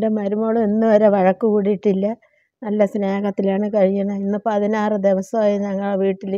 എൻ്റെ മരുമോൾ ഇന്ന് വരെ വഴക്ക് കൂടിയിട്ടില്ല നല്ല സ്നേഹത്തിലാണ് കഴിയണത് ഇന്ന് പതിനാറ് ദിവസമായി ഞങ്ങളെ വീട്ടിൽ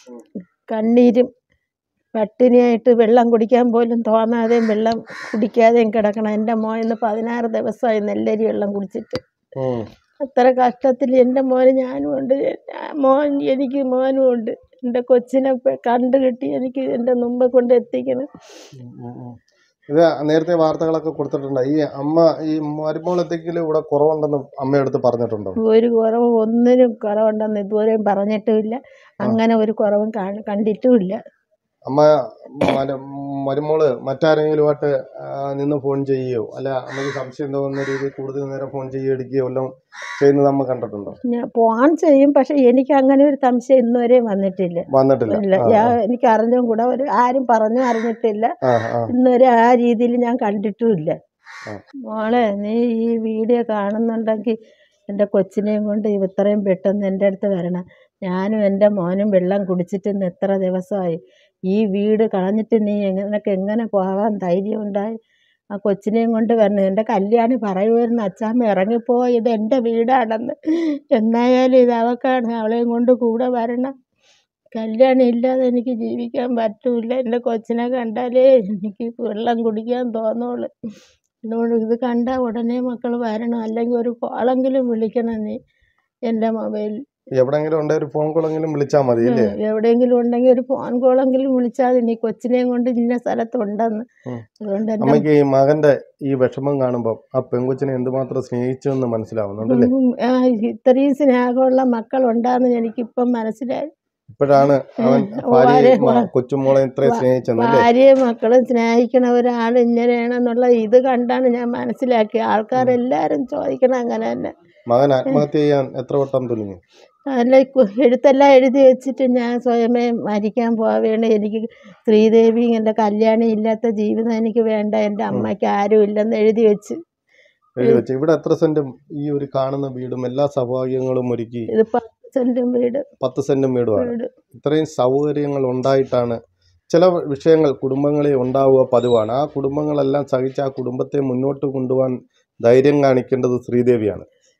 കണ്ണീരും പട്ടിണിയായിട്ട് വെള്ളം കുടിക്കാൻ പോലും തോന്നാതെയും വെള്ളം കുടിക്കാതെയും കിടക്കണം എൻ്റെ മോൻ ഇന്ന് പതിനാറ് ദിവസമായി നെല്ലരി വെള്ളം കുടിച്ചിട്ട് ഉം. അത്ര കഷ്ടത്തിൽ എൻ്റെ മോന് ഞാനും ഉണ്ട് ഞാൻ- മോൻ എനിക്ക് മോനും ഉണ്ട് എൻ്റെ കൊച്ചിനെ പെ- കണ്ടു കിട്ടി എനിക്ക് എൻ്റെ മുമ്പ് കൊണ്ട് എത്തിക്കണം ഉം, ഉം, ഉം. ഇത് നേരത്തെ വാർത്തകളൊക്കെ കൊടുത്തിട്ടുണ്ട് ഈ അമ്മ ഈ മരുമോൾ എന്തെങ്കിലും ഇവിടെ കുറവുണ്ടെന്ന് അമ്മയടുത്ത് പറഞ്ഞിട്ടുണ്ടോ ഒരു കുറവ് ഒന്നിനും കുറവുണ്ടെന്ന് ഇതുവരെയും പറഞ്ഞിട്ടുമില്ല അങ്ങനെ ഒരു കുറവും കാണ- കണ്ടിട്ടുമില്ല അമ്മ മര- മരുമോള് മറ്റാരെങ്കിലുമായിട്ട് ആ, നിന്ന് ഫോൺ ചെയ്യുകയോ അല്ല അമ്മയ്ക്ക് സംശയം തോന്നുന്ന രീതിയിൽ കൂടുതൽ നേരം ഫോൺ ചെയ്യുകയോ എടുക്കുകയോ എല്ലാം ചെയ്യുന്നത് അമ്മ കണ്ടിട്ടുണ്ടോ ഞാൻ ഫോൺ ചെയ്യും പക്ഷെ എനിക്ക് അങ്ങനെ ഒരു സംശയം ഇന്നുവരെയും വന്നിട്ടില്ല വന്നിട്ടില്ല ഇല്ല ആ, ഞാൻ എനിക്ക് അറിഞ്ഞും കൂടെ ഒരു ആരും പറഞ്ഞു അറിഞ്ഞിട്ടില്ല ആ ആ ഇന്നുവരെ ആ രീതിയിൽ ഞാൻ കണ്ടിട്ടുമില്ല ആ. മോളെ നീ ഈ വീഡിയോ കാണുന്നുണ്ടെങ്കിൽ എൻ്റെ കൊച്ചിനെയും കൊണ്ട് ഇത്രയും പെട്ടെന്ന് എൻ്റെ അടുത്ത് വരണം ഞാനും എൻ്റെ മോനും വെള്ളം കുടിച്ചിട്ട് ഇന്ന് എത്ര ദിവസമായി ഈ വീട് കളഞ്ഞിട്ട് നീ നിനക്ക് എങ്ങനെ പോകാൻ ധൈര്യം ഉണ്ടായി ആ കൊച്ചിനെയും കൊണ്ട് വരണം എൻ്റെ കല്യാണി പറയുമായിരുന്നു അച്ചാമ്മ ഇറങ്ങിപ്പോ ഇത് എൻ്റെ വീടാണെന്ന് എന്നായാലും ഇത് അവക്കാണ് അവളെയും കൊണ്ട് കൂടെ വരണം കല്യാണം ഇല്ലാതെ എനിക്ക് ജീവിക്കാൻ പറ്റൂല എൻ്റെ കൊച്ചിനെ കണ്ടാലേ എനിക്ക് വെള്ളം കുടിക്കാൻ തോന്നുള്ളൂ അതുകൊണ്ട് ഇത് കണ്ടാൽ ഉടനെ മക്കൾ വരണം അല്ലെങ്കിൽ ഒരു കോളെങ്കിലും വിളിക്കണം നീ എൻ്റെ മൊബൈലിൽ എവിടെങ്കിലും ഉണ്ടെ ഒരു ഫോൺ കോളെങ്കിലും വിളിച്ചാൽ മതി അല്ലേ എവിടെയെങ്കിലും ഉണ്ടെങ്കിൽ ഒരു ഫോൺ കോളെങ്കിലും വിളിച്ചാൽ മതി നീ കൊച്ചിനെയും കൊണ്ട് ഇന്ന സ്ഥലത്തുണ്ടെന്ന് ഉം. അതുകൊണ്ട് എൻ്റെ അമ്മയ്ക്ക് ഈ മകന്റെ ഈ വിഷമം കാണുമ്പോൾ ആ പെങ്കൊച്ചിനെ എന്തുമാത്രം സ്നേഹിച്ചു എന്ന് മനസ്സിലാവുന്നുണ്ടല്ലേ ഉം, ആ, ഇത്രയും സ്നേഹമുള്ള മക്കളുണ്ടാന്ന് എനിക്കിപ്പം മനസ്സിലായി ഇപ്പോഴാണ് അവൻ ഉം. ഭാര്യയെ വാരെ- മ- കൊച്ചുമോളെ ഇത്രയും സ്നേഹിച്ചെന്നല്ലേ ഭാര്യയും മക്കളും സ്നേഹിക്കണ ഒരാൾ ഇങ്ങനെയാണെന്നുള്ള ഇത് കണ്ടാണ് ഞാൻ മനസ്സിലാക്കിയത് ആൾക്കാരെല്ലാവരും ചോദിക്കണം അങ്ങനെ തന്നെ മകൻ ആത്മഹത്യ ചെയ്യാൻ എത്ര വട്ടം തുനിഞ്ഞു അല്ല കു- എഴുത്തെല്ലാം എഴുതി വെച്ചിട്ട് ഞാൻ സ്വയമേ മരിക്കാൻ പോവേണ്ട എനിക്ക് ശ്രീദേവി എൻ്റെ കല്യാണം ഇല്ലാത്ത ജീവിതം എനിക്ക് വേണ്ട എൻ്റെ അമ്മയ്ക്ക് ആരും ഇല്ലെന്ന് എഴുതി വെച്ച് എഴുതി വെച്ച് ഇവിടെ എത്ര സെന്റും ഈ ഒരു കാണുന്ന വീടും എല്ലാ സൗഭാഗ്യങ്ങളും ഒരുക്കി ഇത് പത്ത് സെൻറ്റും വീട് പത്ത് സെന്റും വീടുമാണ് വീട് ഇത്രയും സൗകര്യങ്ങൾ ഉണ്ടായിട്ടാണ് ചില വിഷയങ്ങൾ കുടുംബങ്ങളിൽ ഉണ്ടാവുക പതിവാണ് ആ കുടുംബങ്ങളെല്ലാം സഹിച്ച് ആ കുടുംബത്തെ മുന്നോട്ട് കൊണ്ടുപോകാൻ ധൈര്യം കാണിക്കേണ്ടത് ശ്രീദേവിയാണ്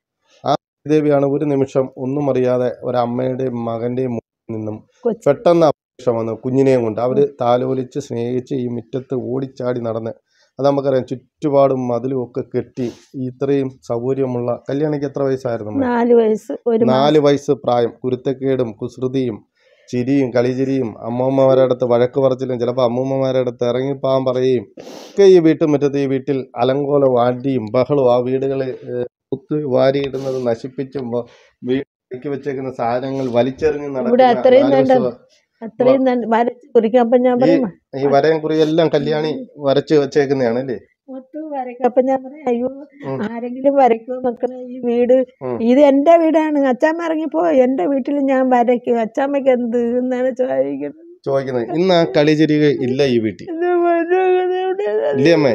ആ ശ്രീദേവിയാണ് ഒരു നിമിഷം ഒന്നും അറിയാതെ ഒരമ്മയുടെയും മകന്റെയും മുന്നിൽ നിന്നും കൊച്ചി പെട്ടെന്ന് അപേക്ഷ വന്നു കുഞ്ഞിനെയും കൊണ്ട് അവർ താലോലിച്ച് സ്നേഹിച്ച് ഈ മുറ്റത്ത് ഓടിച്ചാടി നടന്ന് അത് നമുക്കറിയാം ചുറ്റുപാടും മതിലും ഒക്കെ കെട്ടി ഇത്രയും സൗകര്യമുള്ള കല്യാണിക്ക് എത്ര വയസ്സായിരുന്നു അമ്മേ? നാല് വയസ്സ് ഒരു മാസം നാല് വയസ്സ് പ്രായം കുരുത്തക്കേടും കുസൃതിയും ചിരിയും കളിചിരിയും അമ്മൂമ്മമാരുടെ അടുത്ത് വഴക്ക് പറച്ചിലും ചിലപ്പോൾ അമ്മൂമ്മമാരുടെ അടുത്ത് ഇറങ്ങിപ്പോകാൻ പറയുകയും ഒക്കെ ഈ വീട്ടുമുറ്റത്ത് ഈ വീട്ടിൽ അലങ്കോല വാടിയും ബഹളവും ആ വീടുകളിൽ കുത്ത് വാരിയിടുന്നത് നശിപ്പിച്ചും വ- വീട്ടിലേക്ക് വെച്ചേക്കുന്ന സാധനങ്ങൾ വലിച്ചെറിഞ്ഞ് ഇവിടെ അത്രയും നാല് വേണ്ട ദിവസം അത്രയും നല്ല വരച്ച് കുറിക്കും അപ്പം ഞാൻ പറയും ഈ വരയും കുറിയെല്ലാം കല്യാണി വരച്ച് വെച്ചേക്കുന്നതാണ് അല്ലേ മൊത്തം വരയ്ക്കും അപ്പം ഞാൻ പറയും അയ്യോ ഉം. ആരെങ്കിലും വരയ്ക്കുമോ മക്കളെ ഈ വീട് ഉം. ഇത് എൻ്റെ വീടാണ് അച്ചാമ്മ ഇറങ്ങിപ്പോ എൻ്റെ വീട്ടിൽ ഞാൻ വരയ്ക്കും അച്ചാമ്മയ്ക്ക് എന്ത് എന്നാണ് ചോദിക്കുന്നത് ചോദിക്കുന്നത് ഇന്ന് ആ കളിചിരി ഇല്ല ഈ വീട്ടിൽ ഇത് മനോഹരം എവിടെയാണ്? ഇല്ലേ അമ്മേ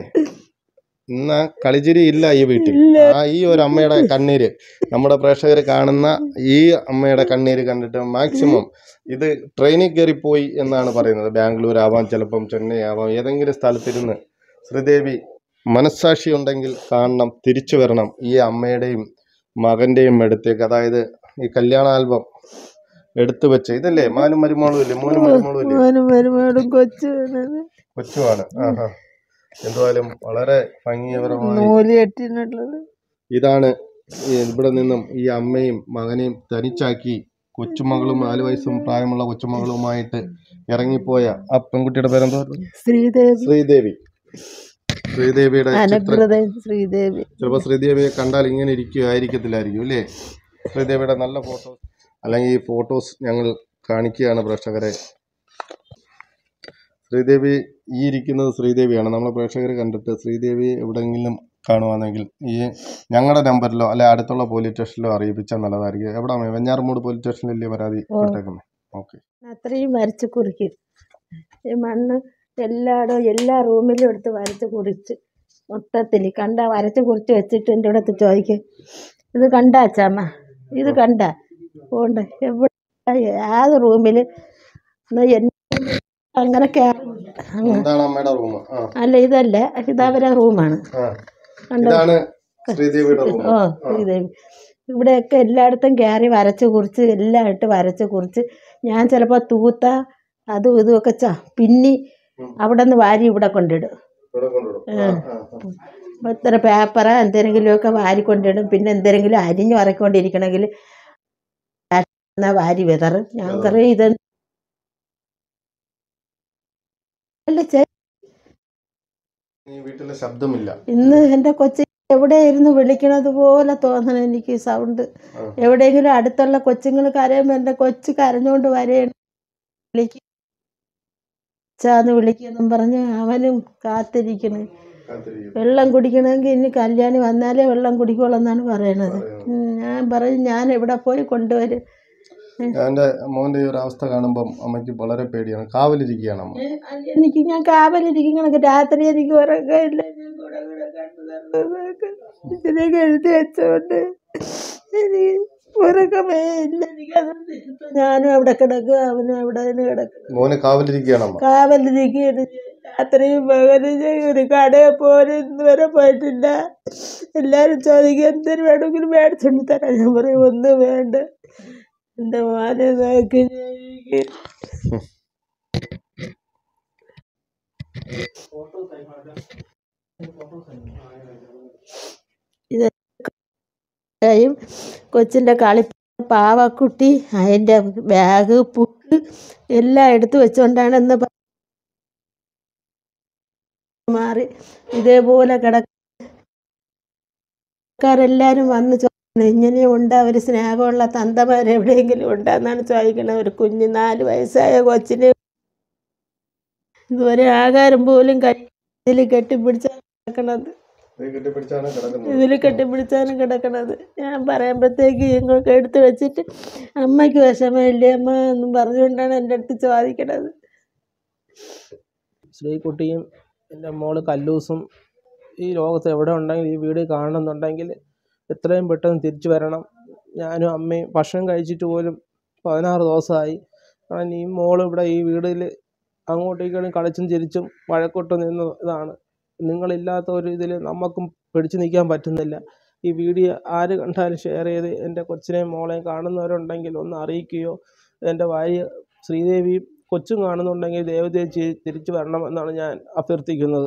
ഇന്ന് ആ കളിചിരി ഇല്ല ഈ വീട്ടിൽ ഇല്ല. ആ ഈ ഒരു അമ്മയുടെ കണ്ണീര് നമ്മുടെ പ്രേക്ഷകർ കാണുന്ന ഈ അമ്മയുടെ കണ്ണീര് കണ്ടിട്ട് മാക്സിമം ഇത് ട്രെയിനിൽ കയറിപ്പോയി എന്നാണ് പറയുന്നത് ബാംഗ്ലൂർ ആവാം ചിലപ്പം ചെന്നൈ ആവാം ഏതെങ്കിലും സ്ഥലത്തിരുന്ന് ശ്രീദേവി മനസ്സാക്ഷി ഉണ്ടെങ്കിൽ കാണണം തിരിച്ചു വരണം ഈ അമ്മയുടെയും മകന്റെയും അടുത്തേക്ക് അതായത് ഈ കല്യാണ ആൽബം എടുത്തു വെച്ച് ഇതല്ലേ മാനും മരുമോളും ഇല്ലേ മോനും മരുമോളും ഇല്ലേ മോനും മരുമോളും കൊച്ചു വേണത്. കൊച്ചുമാണ് ആഹാ എന്തായാലും വളരെ ഭംഗിപരമായി നൂല് കെട്ടിനുള്ളത് ഇതാണ് ഈ ഇവിടെ നിന്നും ഈ അമ്മയും മകനെയും തനിച്ചാക്കി കൊച്ചുമകളും നാല് വയസ്സും പ്രായമുള്ള കൊച്ചുമകളുമായിട്ട് ഇറങ്ങിപ്പോയ ആ പെൺകുട്ടിയുടെ പേരെന്തോ ശ്രീദേവി ശ്രീദേവി ശ്രീദേവിയുടെ ചിത്രം അനുഗ്രത ശ്രീദേവി ചിലപ്പോൾ ശ്രീദേവിയെ കണ്ടാൽ ഇങ്ങനെ ഇരിക്കുകയായിരിക്കത്തില്ലായിരിക്കും അല്ലേ ശ്രീദേവിയുടെ നല്ല ഫോട്ടോസ് അല്ലെങ്കിൽ ഈ ഫോട്ടോസ് ഞങ്ങൾ കാണിക്കുകയാണ് പ്രേക്ഷകരെ ശ്രീദേവി ഈ ഇരിക്കുന്നത് ശ്രീദേവിയാണ് നമ്മളെ പ്രേക്ഷകർ കണ്ടിട്ട് ശ്രീദേവി എവിടെയെങ്കിലും കാണുവാണെങ്കിൽ ഈ ഞങ്ങളുടെ നമ്പറിലോ അല്ലെ അടുത്തുള്ള പോലീസ് സ്റ്റേഷനിലോ അറിയിപ്പിച്ചാൽ നല്ലതായിരിക്കും എവിടെ വെഞ്ഞാറമൂട് പോലീസ് സ്റ്റേഷനിലല്ലേ പരാതി ഓ. വിട്ടേക്കുന്നത് ഓക്കെ അത്രയും വരച്ച് കുറിക്കും ഈ മണ്ണ് എല്ലായിടവും എല്ലാ റൂമിലും എടുത്ത് വരച്ച് കുറിച്ച് മൊത്തത്തിൽ കണ്ട വരച്ച് കുറിച്ച് വെച്ചിട്ട് എൻ്റെ അടുത്ത് ചോദിക്കും ഇത് കണ്ട അച്ചാമ്മ ഇത് കണ്ട പോണ്ട എവിടെ ഏത് റൂമിൽ അങ്ങനെ കയറില്ല അങ്ങ് എന്താണ് അമ്മയുടെ റൂം ആ അല്ല ഇതല്ല ഇതവരെ റൂമാണ് ആ കണ്ടോ ഇതാണ് ശ്രീദേവിയുടെ റൂം ഓ ശ്രീദേവി ഇവിടെയൊക്കെ എല്ലായിടത്തും കയറി വരച്ച് കുറിച്ച് എല്ലാം ഇട്ട് വരച്ച് കുറിച്ച് ഞാൻ ചിലപ്പോൾ തൂത്ത അതും ഇതും ഒക്കെ ച പിന്നി അവിടെ നിന്ന് വാരി ഇവിടെ കൊണ്ടിടും ഇവിടെ കൊണ്ടുവിടും ആ, ആ, ആ. അപ്പോൾ ഇത്ര പേപ്പറ് എന്തെങ്കിലുമൊക്കെ വാരി കൊണ്ടിടും പിന്നെ എന്തെങ്കിലും അരിഞ്ഞ് വറക്കൊണ്ടിരിക്കണമെങ്കിൽ വാരി വിതറും ഞാൻ കറി ഇത് അല്ല ചേ ഈ വീട്ടിലെ ശബ്ദമില്ല ഇന്ന് എൻ്റെ കൊച്ചി എവിടെ ഇരുന്ന് വിളിക്കണത് പോലെ തോന്നണം എനിക്ക് സൗണ്ട് ആ. എവിടെയെങ്കിലും അടുത്തുള്ള കൊച്ചുങ്ങൾ കരയുമ്പോൾ എൻ്റെ കൊച്ചു കരഞ്ഞുകൊണ്ട് വരെയാണ് വിളിക്കും ചാന്ന് വിളിക്കുമെന്നും പറഞ്ഞ് അവനും കാത്തിരിക്കണ് കാത്തിരിക്കും. വെള്ളം കുടിക്കണമെങ്കിൽ ഇനി കല്യാണി വന്നാലേ വെള്ളം കുടിക്കുള്ളൂ എന്നാണ് പറയണത് ഉം, ഞാൻ പറയും ഞാൻ എവിടെ പോയി കൊണ്ടുവരും എന്റെ മോന്റെ ഈ ഒരു അവസ്ഥ കാണുമ്പം അമ്മയ്ക്ക് വളരെ പേടിയാണ് കാവലിരിക്കുകയാണ് അമ്മ ഏ, എനിക്ക് ഞാൻ കാവലിരിക്കും കണക്ക് രാത്രി എനിക്ക് ഉറക്കമില്ല ഞാൻ കൂടെ കൂടെ കണ്ടു നടന്നതൊക്കെ ഇതിനൊക്കെ എഴുതി വെച്ചോണ്ട് എനിക്ക് ഉറക്കമേ ഇല്ല എനിക്കത് ഞാനും അവിടെ കിടക്കുക അവനും അവിടെ തന്നെ കിടക്കുക മോനെ കാവലിരിക്കുകയാണ് അമ്മ കാവലിരിക്കുകയാണ് രാത്രിയും പകലും ഞാൻ ഒരു കടയിൽ പോലും ഇന്നുവരെ പോയിട്ടില്ല എല്ലാവരും ചോദിക്കും എന്തിനു വേണമെങ്കിലും മേടിച്ചോണ്ട് തരാം ഞാൻ പറയും ഒന്നും വേണ്ട എൻ്റെ മോനെ നോക്കി ജീവിക്കും ഇത് യും കൊച്ചിൻ്റെ കളി പാവക്കുട്ടി അതിൻ്റെ ബാഗ് ബുക്ക് എല്ലാം എടുത്തു വെച്ചുകൊണ്ടാണ് ഇന്ന് പ- മാറി ഇതേപോലെ കിടക്കാരെല്ലാവരും വന്ന് ചോദിക്കണം ഇങ്ങനെ ഉണ്ട് അവർ സ്നേഹമുള്ള തന്തമാർ എവിടെയെങ്കിലും ഉണ്ടെന്നാണ് ചോദിക്കണത് ഒരു കുഞ്ഞ് നാല് വയസ്സായ കൊച്ചിന് ഇതുവരെ ആഹാരം പോലും ഇതിൽ കെട്ടിപ്പിടിച്ചാണ് കിടക്കണത് ഇത് കെട്ടിപ്പിടിച്ചാണ് കിടക്കുന്നത് ഇതിൽ കെട്ടിപ്പിടിച്ചാണ് കിടക്കണത് ഞാൻ പറയുമ്പോഴത്തേക്ക് ഇങ്ങോട്ട് എടുത്ത് വെച്ചിട്ട് അമ്മയ്ക്ക് വിഷമമില്ലേ അമ്മ എന്നും പറഞ്ഞുകൊണ്ടാണ് എൻ്റെ അടുത്ത് ചോദിക്കണത് ശ്രീകുട്ടിയും എൻ്റെ മോള് കല്ലൂസും ഈ ലോകത്ത് എവിടെ ഉണ്ടെങ്കിലും ഈ വീട് കാണണമെന്നുണ്ടെങ്കിൽ എത്രയും പെട്ടെന്ന് തിരിച്ചു വരണം ഞാനും അമ്മയും ഭക്ഷണം കഴിച്ചിട്ട് പോലും പതിനാറ് ദിവസമായി കാരണം ഈ മോള് ഇവിടെ ഈ വീടിൽ അങ്ങോട്ടേക്കും കളിച്ചും ചിരിച്ചും വഴക്കൊട്ട് നിന്ന ഇതാണ് നിങ്ങളില്ലാത്ത ഒരു ഇതിൽ നമുക്കും പിടിച്ചു നിൽക്കാൻ പറ്റുന്നില്ല ഈ വീഡിയോ ആര് കണ്ടാലും ഷെയർ ചെയ്ത് എൻ്റെ കൊച്ചിനെയും മോളെയും കാണുന്നവരുണ്ടെങ്കിൽ ഒന്ന് അറിയിക്കുകയോ എൻ്റെ ഭാര്യ ശ്രീദേവിയും കൊച്ചും കാണുന്നുണ്ടെങ്കിൽ ദയവുചേച്ചി തിരിച്ചു വരണം എന്നാണ് ഞാൻ അഭ്യർത്ഥിക്കുന്നത്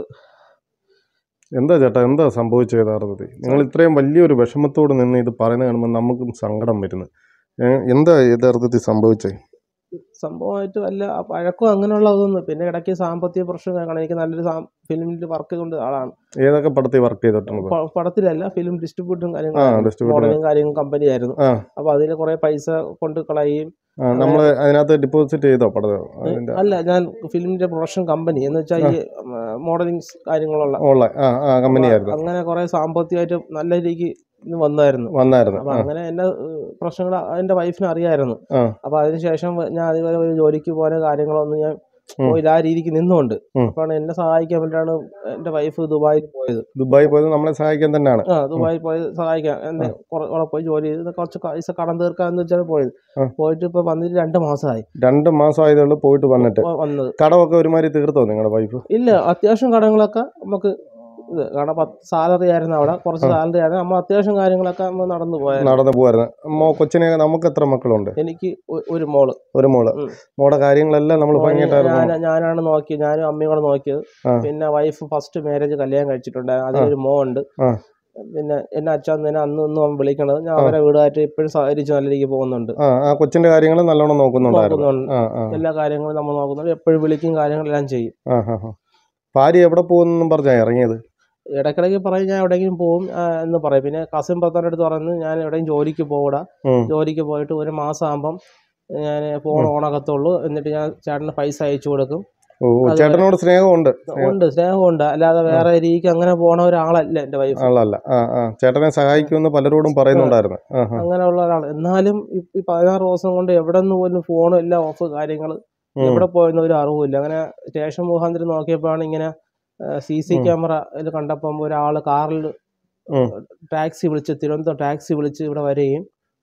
എന്താ ചേട്ടാ എന്താ സംഭവിച്ചത് യഥാർത്ഥത്തിൽ നിങ്ങൾ ഇത്രയും വലിയൊരു വിഷമത്തോട് നിന്ന് ഇത് പറയുന്നത് കാണുമ്പോൾ നമുക്കും സങ്കടം വരുന്നു ഏ, എന്താ യഥാർത്ഥത്തിൽ സംഭവിച്ചത് സംഭവമായിട്ട് വല്ല ആ പഴക്കം അങ്ങനെയുള്ളതൊന്നും പിന്നെ ഇടയ്ക്ക് സാമ്പത്തിക പ്രശ്നം കാരണം എനിക്ക് നല്ലൊരു ഫിലിമിൽ വർക്ക് കൊണ്ട് ആളാണ് ഏതൊക്കെ പടത്തിൽ വർക്ക് ചെയ്തിട്ടുണ്ട് പ- പടത്തിലല്ല ഫിലിം ഡിസ്ട്രിബ്യൂട്ടും ആ കാര്യങ്ങളും ഡിസ്ട്രിബ്യൂട്ടർ മോഡലും കാര്യങ്ങളും കമ്പനി ആയിരുന്നു ആ അപ്പോൾ അതിൽ കുറേ പൈസ കൊണ്ട് കളയുകയും നമ്മൾ അതിനകത്ത് ഡിപ്പോസിറ്റ് ചെയ്തോ പടം അതിന്റെ അല്ല ഞാൻ ഫിലിമിന്റെ പ്രൊഡക്ഷൻ കമ്പനി എന്ന് വെച്ചാൽ ഈ മോഡലിംഗ് കാര്യങ്ങളുള്ള ഉള്ള ആ ആ കമ്പനിയായിരുന്നു അങ്ങനെ കുറേ സാമ്പത്തികമായിട്ട് നല്ല രീതിക്ക് ഇത് വന്നായിരുന്നു വന്നായിരുന്നു അപ്പൊ ആ അങ്ങനെ എന്റെ പ്രശ്നങ്ങൾ എന്റെ വൈഫിന് അറിയായിരുന്നു ആ. അപ്പൊ അതിനുശേഷം ഞാൻ അതുപോലെ ഒരു ജോലിക്ക് പോലെ കാര്യങ്ങളൊന്നും ഞാൻ ഉം. പോയില്ല ആ രീതിക്ക് നിന്നുകൊണ്ട് ഉം. അപ്പോഴാണ് എന്നെ സഹായിക്കാൻ വേണ്ടിയിട്ടാണ് എന്റെ വൈഫ് ദുബായിൽ പോയത് ദുബായി പോയത് നമ്മളെ സഹായിക്കാൻ തന്നെയാണ് ആ ദുബായിൽ പോയി സഹായിക്കാൻ എന്നെ കുറെ അവിടെ പോയി ജോലി ചെയ്ത് കുറച്ച് പൈസ കടം തീർക്കാന്ന് വെച്ചാണ് പോയത് ആ. പോയിട്ട് ഇപ്പൊ വന്നിട്ട് രണ്ട് മാസമായി രണ്ട് മാസം ആയതേ ഉള്ളൂ പോയിട്ട് വന്നിട്ട് ഇപ്പൊ വന്നത് കടമൊക്കെ ഒരുമാതിരി തീർത്തോ നിങ്ങളുടെ വൈഫ് ഇല്ല അത്യാവശ്യം കടങ്ങളൊക്കെ നമുക്ക് ഇത് കാരണം പത്ത് സാലറി ആയിരുന്നു അവിടെ കുറച്ച് സാലറി ആയിരുന്നു നമ്മൾ അത്യാവശ്യം കാര്യങ്ങളൊക്കെ നമ്മൾ നടന്നു പോയായിരുന്നു നടന്നു പോവായിരുന്നു മോ കൊച്ചിനെ നമുക്ക് എത്ര മക്കളുണ്ട് എനിക്ക് ഒ- ഒരു മോള് ഒരു മോള് ഉം. മോടെ കാര്യങ്ങളെല്ലാം നമ്മൾ ഭംഗിയായിട്ടായിരുന്നു ഞാൻ- ഞാനാണ് നോക്കിയത് ഞാനും അമ്മയും കൂടെ നോക്കിയത് ആ. പിന്നെ വൈഫ് ഫസ്റ്റ് മാരേജ് കല്യാണം കഴിച്ചിട്ടുണ്ടായിരുന്നു അതിലൊരു മോണ്ട് ആ. പിന്നെ എന്നെ അച്ഛൻ തന്നെ അന്ന് ഒന്നും അവൻ വിളിക്കണത് ഞാൻ അവരെ വീടായിട്ട് ഇപ്പോഴും സഹകരിച്ച് നല്ല രീതിക്ക് പോകുന്നുണ്ട് ആ ആ കൊച്ചിന്റെ കാര്യങ്ങൾ നല്ലോണം നോക്കുന്നുണ്ടായിരുന്നു നോക്കുന്നുണ്ട് ആ ആ എല്ലാ കാര്യങ്ങളും നമ്മൾ നോക്കുന്നുണ്ട് എപ്പോഴും വിളിക്കും കാര്യങ്ങളെല്ലാം ചെയ്യും ആ ആ ആ. ഭാര്യ എവിടെ പോകുന്നെന്നും പറഞ്ഞാ ഇറങ്ങിയത് ഇടയ്ക്കിടയ്ക്ക് പറയും ഞാൻ എവിടെയെങ്കിലും പോകും ആ, എന്ന് പറയും പിന്നെ കസിൻ ഭർത്താവിൻ്റെ അടുത്ത് പറയുന്നത് ഞാൻ എവിടെയും ജോലിക്ക് പോകൂടാ ഉം. ജോലിക്ക് പോയിട്ട് ഒരു മാസം ആകുമ്പം ഞാൻ ഫോൺ ഓണാക്കത്തുള്ളൂ എന്നിട്ട് ഞാൻ ചേട്ടന് പൈസ അയച്ചു കൊടുക്കും ഓ ചേട്ടനോട് സ്നേഹമുണ്ട് ഉണ്ട് സ്നേഹമുണ്ട് അല്ലാതെ വേറെ രീതിക്ക് അങ്ങനെ പോണ ഒരാളല്ല എൻ്റെ വൈഫ് ആളല്ല ആ ആ ചേട്ടനെ സഹായിക്കുമെന്ന് പലരോടും പറയുന്നുണ്ടായിരുന്നു ആ ആ അങ്ങനെയുള്ള ഒരാൾ എന്നാലും ഈ- ഈ പതിനാറ് ദിവസം കൊണ്ട് എവിടെ നിന്ന് പോലും ഫോണും എല്ലാം ഓഫ് കാര്യങ്ങൾ ഉം. എവിടെ പോയെന്ന് ഒരു അറിവില്ല അങ്ങനെ സ്റ്റേഷൻ മുഖാന്തരം നോക്കിയപ്പോഴാണ് ഇങ്ങനെ സി സി ഉം. ക്യാമറ ഇത് കണ്ടപ്പം ഒരാൾ കാറിൽ ഉം. ടാക്സി വിളിച്ച് തിരുവനന്തപുരം ടാക്സി വിളിച്ച് ഇവിടെ വരികയും ആ ആ.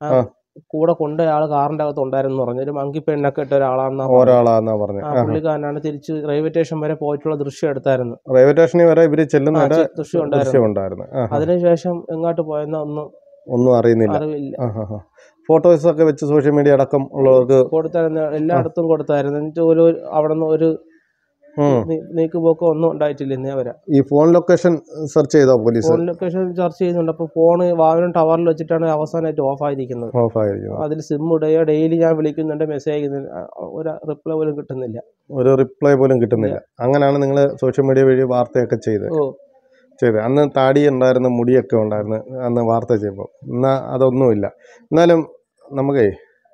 കൂടെ കൊണ്ടുപോയ ആൾ കാറിൻ്റെ അകത്ത് ഉണ്ടായിരുന്നു പറഞ്ഞു ഒരു മങ്കി പെണ്ണൊക്കെ ഇട്ട ഒരാളാണെന്നാ പറഞ്ഞത്. ഒരാളാന്നാ പറഞ്ഞത് ആ പുള്ളിക്കാരനാണ് തിരിച്ച് റെയിൽവേ സ്റ്റേഷൻ വരെ പോയിട്ടുള്ള ദൃശ്യം എടുത്തായിരുന്നു റെയിൽവേ സ്റ്റേഷനിൽ വരെ ഇവര് ചെല്ലുന്നതിന്റെ ആ, ചെ- ദൃശ്യം ഉണ്ടായിരുന്നു ദൃശ്യം ഉണ്ടായിരുന്നു ആ, ആ. അതിനുശേഷം എങ്ങോട്ട് പോയെന്ന ഒന്നും ഒന്നും അറിയുന്നില്ല അറിവില്ല ഫോട്ടോസ് ഒക്കെ വെച്ച് സോഷ്യൽ മീഡിയ അടക്കം ഉള്ളവർക്ക് കൊടുത്തായിരുന്നു എല്ലായിടത്തും കൊടുത്തായിരുന്നു എന്നിട്ട് ഒരു അവിടെ നിന്ന് ഒരു ഉം. നീ- നീക്കുപോക്കോ ഒന്നും ഉണ്ടായിട്ടില്ല ഇന്നേ വരെ ഈ ഫോൺ ലൊക്കേഷൻ സെർച്ച് ചെയ്തോ പോലീസ് ഫോൺ ലൊക്കേഷൻ ചർച്ച ചെയ്യുന്നുണ്ട് അപ്പോൾ ഫോണ് വാഹനം ടവറിൽ വെച്ചിട്ടാണ് അവസാനമായിട്ട് ഓഫ് ആയിരിക്കുന്നത് ഓഫ് ആയിരിക്കും അതിൽ സിം ഇടുകയോ ഡെയിലി ഞാൻ വിളിക്കുന്നുണ്ട് മെസ്സേജ് അയക്കുന്നുണ്ട് ആ, ഒരു റിപ്ലൈ പോലും കിട്ടുന്നില്ല ഒരു റിപ്ലൈ പോലും കിട്ടുന്നില്ല അങ്ങനെയാണ് നിങ്ങൾ സോഷ്യൽ മീഡിയ വഴി വാർത്തയൊക്കെ ചെയ്തത് ഓ ചെയ്തത് അന്ന് താടി ഉണ്ടായിരുന്നു മുടിയൊക്കെ ഉണ്ടായിരുന്നു അന്ന് വാർത്ത ചെയ്യുമ്പോൾ എന്നാൽ അതൊന്നുമില്ല എന്നാലും നമുക്കേ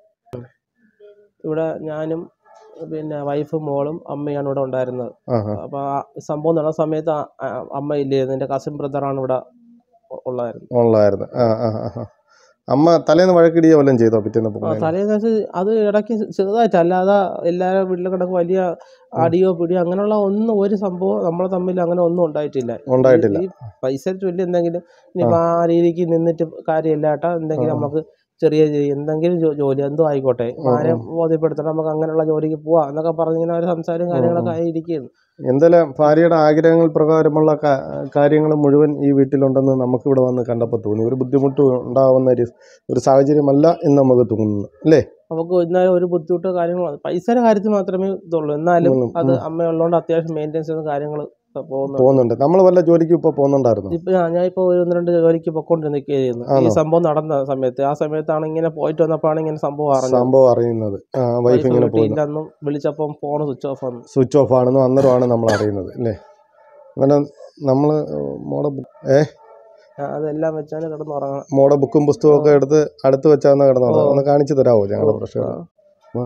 ഇവിടെ ഞാനും പിന്നെ വൈഫും മോളും അമ്മയാണ് ഇവിടെ ഉണ്ടായിരുന്നത് ആ ആ അപ്പോൾ ആ സംഭവം നടന്ന സമയത്ത് ആ- ആ അമ്മ ഇല്ലായിരുന്നു എൻ്റെ കസിൻ ബ്രദറാണ് ഇവിടെ ഉ- ഉള്ളായിരുന്നു ഉള്ളായിരുന്നു ആ ആ ആ ആ. അമ്മ തലേന്ന് വഴക്കിടിയോ വല്ലതും ചെയ്തോ പിറ്റേന്ന് ആ പോകുന്നത് തലേദിവസം അത് ഇടയ്ക്ക് ചെറുതായിട്ട് അല്ലാതെ എല്ലാവരും വീട്ടിലും കിടക്ക് വലിയ അടിയോ പിടിയോ അങ്ങനെയുള്ള ഒന്നും ഒരു സംഭവം നമ്മളെ തമ്മിൽ അങ്ങനെ ഒന്നും ഉണ്ടായിട്ടില്ല ഉണ്ടായിട്ടില്ല ഈ പൈസ ചൊല്ലി എന്തെങ്കിലും ഇനിയിപ്പോൾ ആ രീതിക്ക് നിന്നിട്ട് കാര്യമില്ല ഏട്ടാ എന്തെങ്കിലും നമുക്ക് ചെറിയ ജെ- എന്തെങ്കിലും ജോ- ജോലി എന്തോ ആയിക്കോട്ടെ ആരെ ബോധ്യപ്പെടുത്തണം നമുക്ക് അങ്ങനെയുള്ള ജോലിക്ക് പോവാം എന്നൊക്കെ പറഞ്ഞിങ്ങനെ ഒരു സംസാരവും കാര്യങ്ങളൊക്കെ ആയിരിക്കുന്നു എന്തായാലും ഭാര്യയുടെ ആഗ്രഹങ്ങൾ പ്രകാരമുള്ള കാര്യങ്ങൾ മുഴുവൻ ഈ വീട്ടിലുണ്ടെന്ന് നമുക്കിവിടെ വന്ന് കണ്ടപ്പോൾ തോന്നി ഒരു ബുദ്ധിമുട്ട് ഉണ്ടാവുന്ന ഒരു ഒരു സാഹചര്യമല്ല എന്ന് നമുക്ക് തോന്നുന്നു അല്ലേ നമുക്ക് എന്നാലും ഒരു ബുദ്ധിമുട്ടോ കാര്യങ്ങളോ പൈസയുടെ കാര്യത്തിൽ മാത്രമേ ഇതുള്ളൂ എന്നാലും ഉം, അത് അമ്മയുള്ളതുകൊണ്ട് അത്യാവശ്യം മെയിൻ്റെനൻസ് ചെയ്യുന്ന കാര്യങ്ങൾ പോകുന്നുണ്ട് പോകുന്നുണ്ട് നമ്മൾ വല്ല ജോലിക്ക് ഇപ്പോൾ പോകുന്നുണ്ടായിരുന്നു ഇപ്പൊ ഞാൻ ഞാൻ ഇപ്പൊ ഒരു ഒന്ന് രണ്ട് ജോലിക്ക് പൊക്കോണ്ട് നിൽക്കുകയായിരുന്നു ഈ ആണോ? സംഭവം നടന്ന സമയത്ത് ആ സമയത്താണ് ഇങ്ങനെ പോയിട്ട് വന്നപ്പോഴാണ് ഇങ്ങനെ സംഭവം അറിഞ്ഞത് സംഭവം അറിയുന്നത് ആ വൈഫ് വൈഫ് ഇങ്ങനെ പോകുന്നു വീട്ടിലില്ലെന്നും വിളിച്ചപ്പം ഫോൺ സ്വിച്ച് ഓഫ് വന്നു സ്വിച്ച് ഓഫ് ആണെന്നും അന്നേരമാണ് നമ്മൾ അറിയുന്നത് അല്ലേ അങ്ങനെ നമ്മൾ മോടെ ബു- ഏ ഞാൻ അതെല്ലാം വെച്ചാണ് കിടന്നുറങ്ങണം മോടെ ബുക്കും പുസ്തകവും ഒക്കെ എടുത്ത് അടുത്ത് വെച്ചാന്ന് കിടന്നത് ഓ. ഒന്ന് കാണിച്ചു തരാമോ ഞങ്ങളുടെ ഓ, പ്രശ്നം ആ.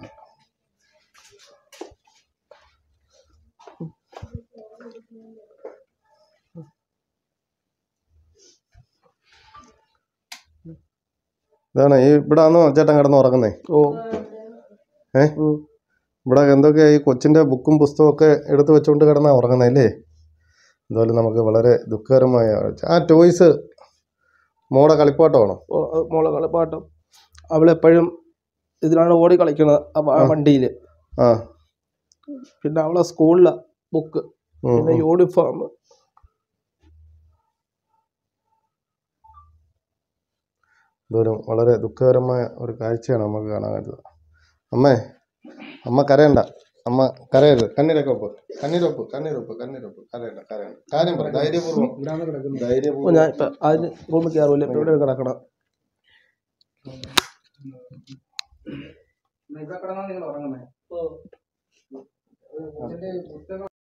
ഇതാണ് ഈ ഇവിടെ ആണോ ചേട്ടൻ കിടന്ന് ഉറങ്ങുന്നേ ഓ ഏ? ഉം. ഇവിടെ എന്തൊക്കെയാ ഈ കൊച്ചിന്റെ ബുക്കും പുസ്തകവും ഒക്കെ എടുത്ത് വെച്ചുകൊണ്ട് കിടന്നാ ഉറങ്ങുന്നേ അല്ലേ എന്തായാലും നമുക്ക് വളരെ ദുഃഖകരമായ കാഴ്ച. ആ ടോയ്സ് മോടെ കളിപ്പാട്ടമാണോ ഓ, അത് മോളെ കളിപ്പാട്ടം അവളെപ്പോഴും ഇതിലാണ് ഓടി കളിക്കുന്നത് ആ വണ്ടിയിൽ ആ പിന്നെ അവളെ സ്കൂളിലെ ബുക്ക് ഉം, പിന്നെ ഉം. യൂണിഫോം ഇതൊരു വളരെ ദുഃഖകരമായ ഒരു കാഴ്ചയാണ് നമുക്ക് കാണാൻ കഴിയുന്നത് അമ്മേ അമ്മ കരയണ്ട അമ്മ കരയരുത് കണ്ണീരൊക്കെ ഒപ്പ് കണ്ണീരൊപ്പ് കണ്ണീരൊപ്പ് കണ്ണീരൊപ്പ് കരയണ്ട കരയണ്ട കാര്യം പറ ധൈര്യപൂർവ്വം ഓ, ധൈര്യപൂർവ്വം ഞാൻ ഇപ്പൊ അതിന് റൂമിൽ കയറൂല ഇപ്പൊ ഇവിടെ കിടക്കണം ഇവിടെ കിടന്നാ നിങ്ങൾ ഉറങ്ങുന്നത്